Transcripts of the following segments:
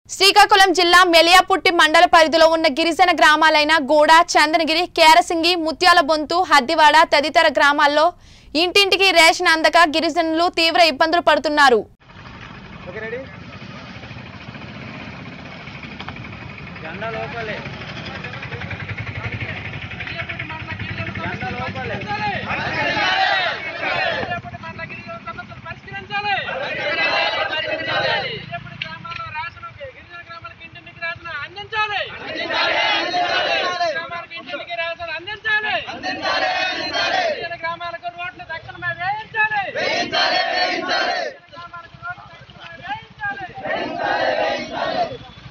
శ్రీకాకుళం జిల్లా మెలియాపుట్టి మండల పరిధిలో ఉన్న గిరిజన గ్రామాలైన గూడ చందనగిరి కేరసింగి ముత్యాల బొంతు హద్దివాడ తదితర గ్రామాల్లో ఇంటింటికి రేషన్ అందక గిరిజనులు తీవ్ర ఇబ్బందులు పడుతున్నారు ఓకే రెడీ జెండా లోపలే జెండా లోపలే గ్రామాలకు రోడ్లు తక్షణమే వేయించాలి గ్రామాలకు రోడ్లు తక్షణమే వేయించాలి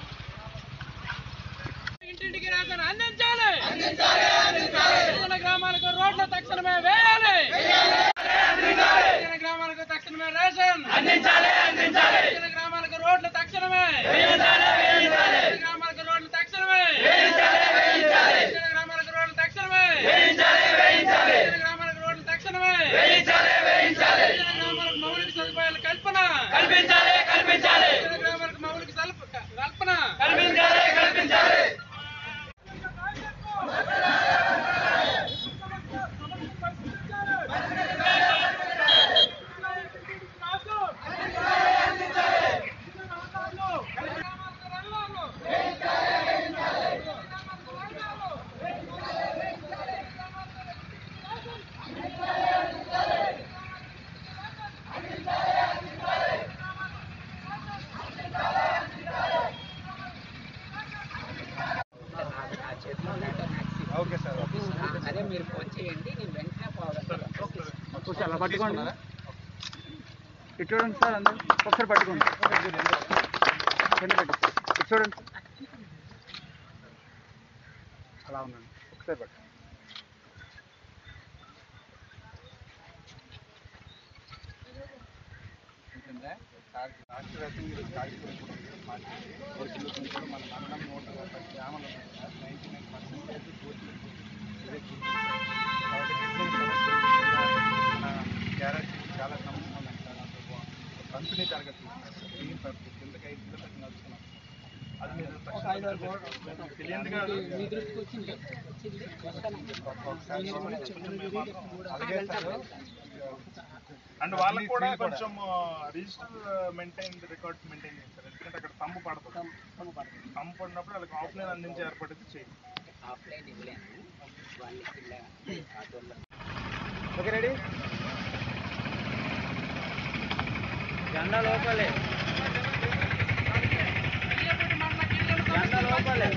ఇంటింటికి రేషన్ అందించాలి గిరిజన గ్రామాలకు రోడ్లు తక్షణమే వేయాలి గిరిజన గ్రామాలకు తక్షణమే రేషన్ గిరిజన గ్రామాలకు రోడ్లు తక్షణమే గిరిజన గ్రామాలకు రోడ్లు తక్షణమే గిరిజన గ్రామాలకు రోడ్లు తక్షణమే గిరిజన గ్రామాలకు రోడ్లు తక్షణమే గిరిజన గ్రామాలకు మౌలిక సదుపాయాల కల్పన గిరిజన గ్రామాలకు మౌలిక సల్ప- కల్పన ఓకే సార్ అదే మీరు ఫోన్ చేయండి నేను వెంటనే పోగలను ఒకసారి అలా పట్టుకోండి ఇటు చూడండి సార్ అందరూ ఒకసారి పట్టుకోండి కింద పెట్టి ఇటు చూడండి అలా ఉందండి ఒకసారి పట్టు రాష్ట్ర వ్యాప్తంగా కార్యక్రమం కూడా మన మండలం నూట పది గ్రామాలు ఉన్నాయి సార్ నైంటీ నైన్ పర్సెంటేజ్ పూర్తి ఇదే పూర్తి కాబట్టి బిజినెస్ సమస్యలు మన గ్యారేజ్ చాలా సమస్యలు ఉన్నాయి సార్ అందులో కంపెనీ తరగతి గ్రీన్ పర్పస్ కిందకి ఐదు కిలోమీటర్లు నడుస్తున్నాం అది మీరు తక్షణం తెలియదు కాదు మీ దృష్టికి వచ్చింది వచ్చింది వస్తాను ఒకసారి అలాగే సార్ అండ్ వాళ్ళకి కూడా కొంచెం రిజిస్టర్ మెయింటైన్ రికార్డ్స్ మెయింటైన్ చేస్తారు ఎందుకంటే అక్కడ తమ్ము పడతాం తమ్ము పడినప్పుడు వాళ్ళకి ఆఫ్లైన్ అందించే ఏర్పాటు అయితే చేయండి ఆఫ్లైన్ ఇవ్వలేను వాళ్ళకి ఇలా ఆటోలో ఓకే రెడీ జెండా లోపలే జెండా లోపలే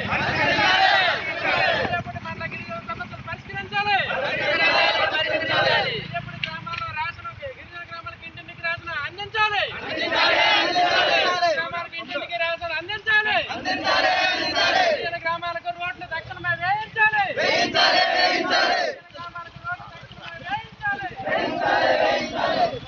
గ్రామాలకు రోడ్లు తక్షణమే వేయించాలి గ్రామాలకు రోడ్లు తక్షణమే వేయించాలి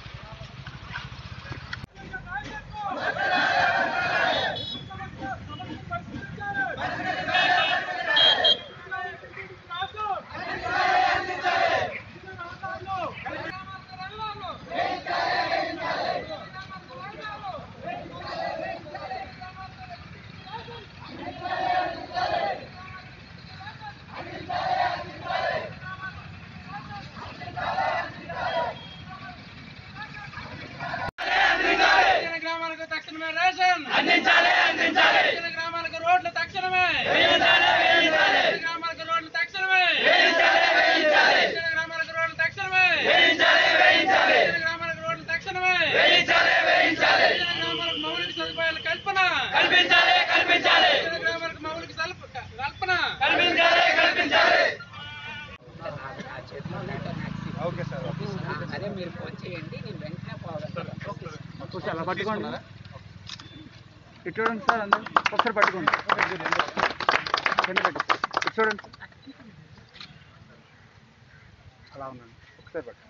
గిరిజన గ్రామాలకు తక్షణమే రేషన్ గిరిజన గ్రామాలకు రోడ్లు తక్షణమే గిరిజన గ్రామాలకు రోడ్లు తక్షణమే గిరిజన గ్రామాలకు రోడ్లు తక్షణమే గిరిజన గ్రామాలకు రోడ్లు తక్షణమే గిరిజన గ్రామాలకు మౌలిక సదుపాయాల కల్పన గిరిజన గ్రామాలకు మౌలిక సల్ప- కల్పన ఆ చేతిలో ఉన్నట్టు మ్యాక్సీ ఓకే సార్ అదే మీరు ఫోన్ చేయండి నేను వెంటనే పోగలను ఒకసారి అలా పట్టుకోండి ఇటు చూడండి సార్ అందరూ ఒకసారి పట్టుకోండి కింద పెట్టి ఇటు చూడండి అలా ఉందండి ఒకసారి పట్టు